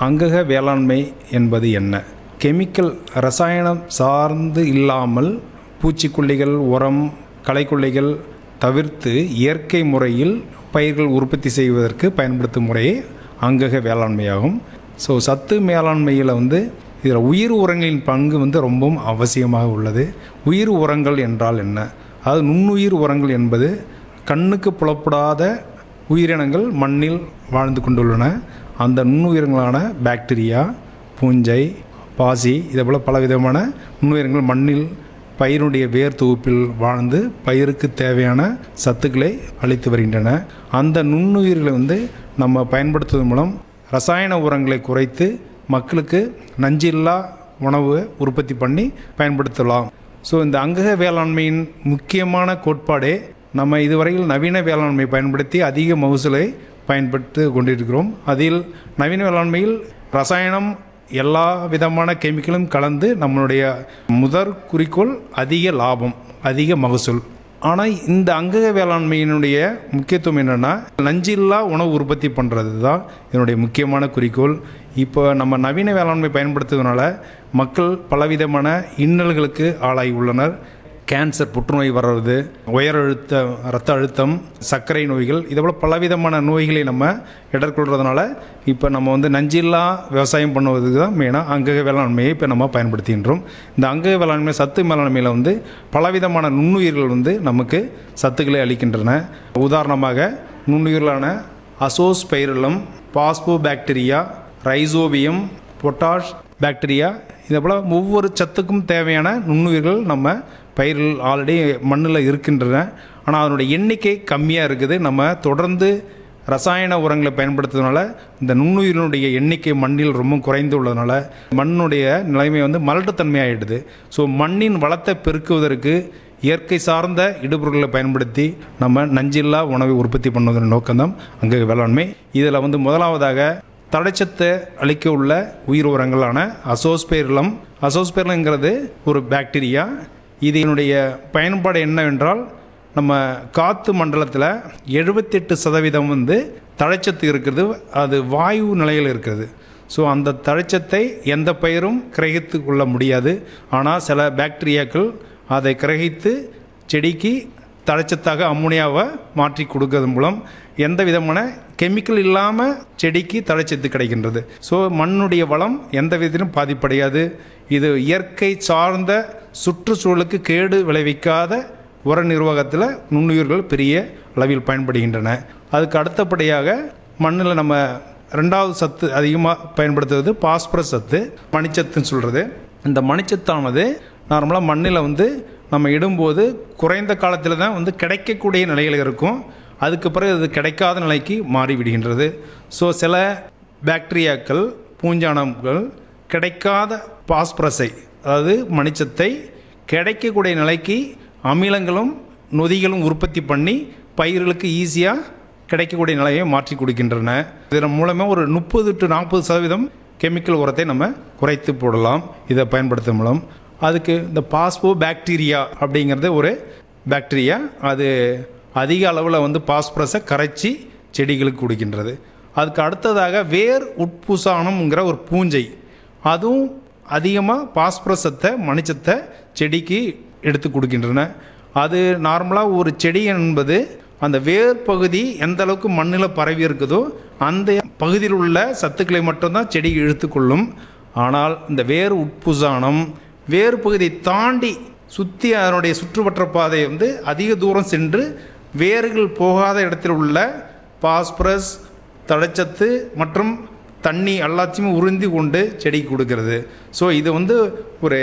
அங்கக வேளாண்மை என்பது என்ன கெமிக்கல் ரசாயனம் சார்ந்து இல்லாமல் பூச்சிக்கொல்லிகள் உரம் களைக்கொல்லிகள் தவிர்த்து இயற்கை முறையில் பயிர்கள் உற்பத்தி செய்வதற்கு பயன்படுத்தும் முறையே அங்கக வேளாண்மையாகும் ஸோ சத்து மேலாண்மையில் வந்து இதில் உயிர் உரங்களின் பங்கு வந்து ரொம்பவும் அவசியமாக உள்ளது உயிர் உரங்கள் என்றால் என்ன அதாவது நுண்ணுயிர் உரங்கள் என்பது கண்ணுக்கு புலப்படாத உயிரினங்கள் மண்ணில் வாழ்ந்து கொண்டுள்ளன அந்த நுண்ணுயிரங்களான பாக்டீரியா பூஞ்சை பாசி இதே போல் பலவிதமான நுண்ணுயிரங்கள் மண்ணில் பயிருடைய வேர் தொகுப்பில் வாழ்ந்து பயிருக்கு தேவையான சத்துக்களை அளித்து வருகின்றன அந்த நுண்ணுயிர்களை வந்து நம்ம பயன்படுத்துவதன் மூலம் ரசாயன உரங்களை குறைத்து மக்களுக்கு நஞ்சில்லா உணவு உற்பத்தி பண்ணி பயன்படுத்தலாம் ஸோ இந்த அங்கக வேளாண்மையின் முக்கியமான கோட்பாடே நம்ம இதுவரையில் நவீன வேளாண்மை பயன்படுத்தி அதிக மகசூலை பயன்படுத்தி கொண்டிருக்கிறோம் அதில் நவீன வேளாண்மையில் ரசாயனம் எல்லா விதமான கெமிக்கலும் கலந்து நம்மளுடைய முதற் குறிக்கோள் அதிக லாபம் அதிக மகசூல் ஆனால் இந்த அங்கக வேளாண்மையினுடைய முக்கியத்துவம் என்னென்னா நஞ்சில்லா உணவு உற்பத்தி பண்ணுறது தான் இதனுடைய முக்கியமான குறிக்கோள் இப்போ நம்ம நவீன வேளாண்மை பயன்படுத்துவதனால மக்கள் பலவிதமான இன்னல்களுக்கு ஆளாகி உள்ளனர் கேன்சர் புற்றுநோய் வர்றது உயர் அழுத்த ரத்த அழுத்தம் சர்க்கரை நோய்கள் இதேபோல் பலவிதமான நோய்களை நம்ம எதிர்கொள்கிறதுனால இப்போ நம்ம வந்து நஞ்சில்லா விவசாயம் பண்ணுவதுக்கு தான் மெயினாக அங்கக வேளாண்மையை இப்போ நம்ம பயன்படுத்துகின்றோம் இந்த அங்கக வேளாண்மை சத்து மேலாண்மையில் வந்து பலவிதமான நுண்ணுயிர்கள் வந்து நமக்கு சத்துக்களை அளிக்கின்றன உதாரணமாக நுண்ணுயிர்களான azospirillum phosphobacteria rhizobium potash bacteria இதே போல் ஒவ்வொரு சத்துக்கும் தேவையான நுண்ணுயிர்கள் நம்ம பயிர்கள் ஆல்ரெடி மண்ணில் இருக்கின்றன ஆனால் அதனுடைய எண்ணிக்கை கம்மியாக இருக்குது நம்ம தொடர்ந்து ரசாயன உரங்களை பயன்படுத்துறதுனால இந்த நுண்ணுயிரினுடைய எண்ணிக்கை மண்ணில் ரொம்ப குறைந்து உள்ளதுனால மண்ணுடைய நிலைமை வந்து மலட்டுத்தன்மை ஆகிடுது ஸோ மண்ணின் வளத்தை பெருக்குவதற்கு இயற்கை சார்ந்த இடுபொருட்களை பயன்படுத்தி நம்ம நஞ்சில்லா உணவை உற்பத்தி பண்ணுவதன் நோக்கம்தான் அங்கே வேளாண்மை இதில் வந்து முதலாவதாக தடைச்சத்தை அளிக்க உள்ள உயிர் உரங்களான அசோஸ்பேர்லம் அசோஸ்பேர்லங்கிறது ஒரு பாக்டீரியா இதனுடைய பயன்பாடு என்னவென்றால் நம்ம காற்று மண்டலத்தில் எழுபத்தெட்டு சதவீதம் வந்து தழைச்சத்து இருக்கிறது அது வாயு நிலையில் இருக்கிறது ஸோ அந்த தழைச்சத்தை எந்த பயிரும் கிரகித்து கொள்ள முடியாது ஆனால் சில பாக்டீரியாக்கள் அதை கிரகித்து செடிக்கு தழைச்சத்தாக அம்மோனியாவை மாற்றி கொடுக்கறது மூலம் எந்த விதமான கெமிக்கல் இல்லாமல் செடிக்கு தழைச்சத்து கிடைக்கின்றது ஸோ மண்ணுடைய வளம் எந்த விதத்திலும் பாதிப்படையாது இது இயற்கை சார்ந்த சுற்றுச்சூழலுக்கு கேடு விளைவிக்காத உர நிர்வாகத்தில் நுண்ணுயிர்கள் பெரிய அளவில் பயன்படுகின்றன அதுக்கு அடுத்தபடியாக மண்ணில் நம்ம ரெண்டாவது சத்து அதிகமாக பயன்படுத்துவது பாஸ்பரஸ் சத்து மணிச்சத்துன்னு சொல்கிறது இந்த மணிச்சத்தானது நார்மலாக மண்ணில் வந்து நம்ம இடும்போது குறைந்த காலத்தில் தான் வந்து கிடைக்கக்கூடிய நிலையில் இருக்கும் அதுக்கு பிறகு அது கிடைக்காத நிலைக்கு மாறிவிடுகின்றது ஸோ சில பாக்டீரியாக்கள் பூஞ்சானங்கள் கிடைக்காத பாஸ்பரஸை அதாவது மணிச்சத்தை கிடைக்கக்கூடிய நிலைக்கு அமிலங்களும் நொதிகளும் உற்பத்தி பண்ணி பயிர்களுக்கு ஈஸியாக கிடைக்கக்கூடிய நிலையை மாற்றி கொடுக்கின்றன இதன் மூலமாக ஒரு முப்பது டு நாற்பது சதவீதம் கெமிக்கல் உரத்தை நம்ம குறைத்து போடலாம் இதை பயன்படுத்தும் மூலம் அதுக்கு இந்த பாஸ்போ பாக்டீரியா அப்படிங்கிறது ஒரு பாக்டீரியா அது அதிக அளவில் வந்து பாஸ்பரஸை கரைச்சி செடிகளுக்கு கொடுக்கின்றது அதுக்கு அடுத்ததாக வேர் உட்பூசானம்ங்கிற ஒரு பூஞ்சை அதுவும் அதிகமாக பாஸ்பரசத்தை மணிச்சத்தை செடிக்கு எடுத்து கொடுக்கின்றன அது நார்மலாக ஒரு செடி என்பது அந்த வேர் பகுதி எந்த அளவுக்கு மண்ணில் பரவி இருக்குதோ அந்த பகுதியில் உள்ள சத்துக்களை மட்டும்தான் செடி இழுத்துக்கொள்ளும் ஆனால் இந்த வேர் உட்புசானம் வேறு பகுதியை தாண்டி சுற்றி அதனுடைய சுற்றுவட்ட பாதை வந்து அதிக தூரம் சென்று வேர்கள் போகாத இடத்தில் உள்ள பாஸ்பரஸ் தழைச்சத்து மற்றும் தண்ணி எல்லாத்தையுமே உறிந்தி கொண்டு செடிக்கு கொடுக்கறது ஸோ இது வந்து ஒரு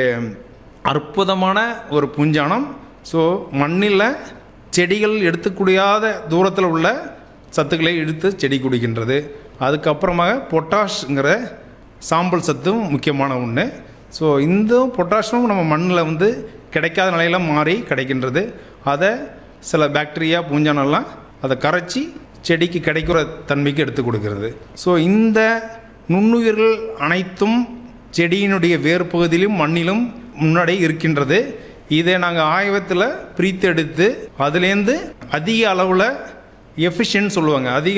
அற்புதமான ஒரு பூஞ்சானம் ஸோ மண்ணில் செடிகள் எடுத்துக்கூடியாத தூரத்தில் உள்ள சத்துக்களை இழுத்து செடி குடிக்கின்றது அதுக்கப்புறமாக பொட்டாஷ்ங்கிற சாம்பல் சத்தும் முக்கியமான ஒன்று ஸோ இந்த பொட்டாஷும் நம்ம மண்ணில் வந்து கிடைக்காத நிலையில் மாறி கிடைக்கின்றது அதை சில பாக்டீரியா பூஞ்சானெல்லாம் அதை கரைச்சி செடிக்கு கிடைக்கிற தன்மைக்கு எடுத்து கொடுக்கிறது ஸோ இந்த நுண்ணுயிர்கள் அனைத்தும் செடியினுடைய வேறு பகுதியிலும் மண்ணிலும் முன்னாடி இருக்கின்றது இதை நாங்கள் ஆய்வத்தில் பிரித்தெடுத்து அதுலேருந்து அதிக அளவில் எஃபிஷியன்ட் சொல்லுவாங்க அதிக